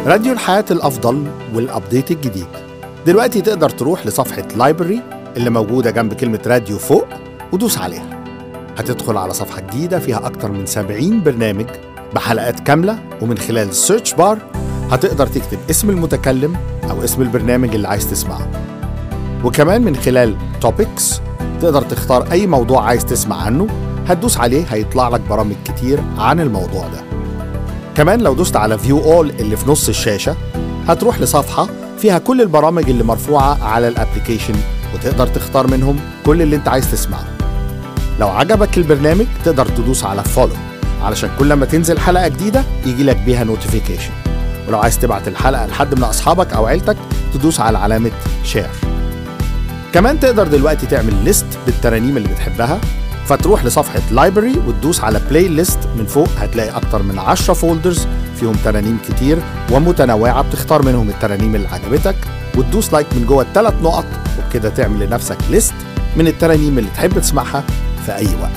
راديو الحياة الأفضل والأبديت الجديد دلوقتي تقدر تروح لصفحة لايبرري اللي موجودة جنب كلمة راديو فوق ودوس عليها هتدخل على صفحة جديدة فيها أكتر من 70 برنامج بحلقات كاملة ومن خلال السيرش بار هتقدر تكتب اسم المتكلم أو اسم البرنامج اللي عايز تسمعه وكمان من خلال توبكس تقدر تختار أي موضوع عايز تسمع عنه هتدوس عليه هيطلع لك برامج كتير عن الموضوع ده كمان لو دوست على فيو اول اللي في نص الشاشة هتروح لصفحة فيها كل البرامج اللي مرفوعة على الابليكيشن وتقدر تختار منهم كل اللي انت عايز تسمعه لو عجبك البرنامج تقدر تدوس على فولو علشان كل ما تنزل حلقة جديدة يجي لك بيها نوتيفيكيشن ولو عايز تبعت الحلقة لحد من أصحابك أو عيلتك تدوس على علامة شير كمان تقدر دلوقتي تعمل ليست بالترانيم اللي بتحبها فتروح لصفحة لايبرري وتدوس على بلاي ليست من فوق هتلاقي أكتر من 10 فولدرز فيهم ترانيم كتير ومتنوعة بتختار منهم الترانيم اللي عجبتك وتدوس لايك من جوه الثلاث نقط وبكده تعمل لنفسك ليست من الترانيم اللي تحب تسمعها في أي وقت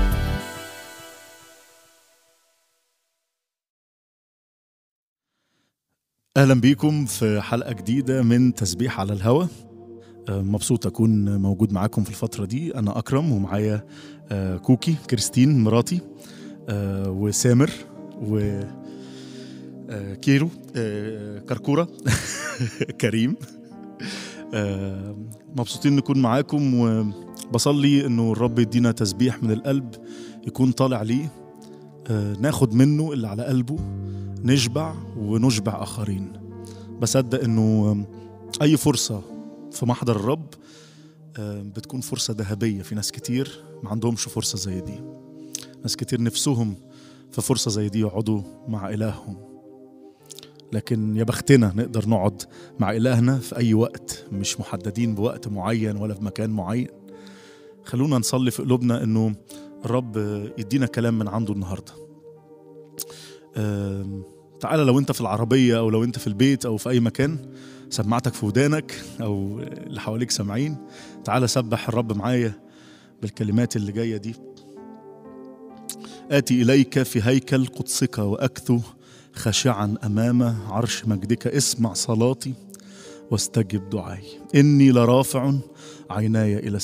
اهلا بيكم في حلقه جديده من تسبيح على الهوا آه، مبسوط اكون موجود معاكم في الفتره دي انا اكرم ومعايا آه، كوكي كريستين مراتي آه، وسامر و آه، كيرو آه، كركوره كريم آه، مبسوطين نكون معاكم وبصلي انه الرب يدينا تسبيح من القلب يكون طالع ليه آه، ناخد منه اللي على قلبه نشبع ونشبع اخرين بصدق انه اي فرصه في محضر الرب آه، بتكون فرصه ذهبيه في ناس كتير ما عندهمش فرصه زي دي ناس كتير نفسهم في فرصه زي دي يقعدوا مع الههم لكن يا بختنا نقدر نقعد مع الهنا في اي وقت مش محددين بوقت معين ولا في مكان معين خلونا نصلي في قلوبنا انه الرب يدينا كلام من عنده النهارده آم، تعالى لو انت في العربية او لو انت في البيت او في اي مكان سمعتك في ودانك او اللي حواليك سامعين تعالى سبح الرب معايا بالكلمات اللي جاية دي آتي إليك في هيكل قدسك وأكثو خاشعا أمام عرش مجدك اسمع صلاتي واستجب دعائي إني لرافع عيناي إلى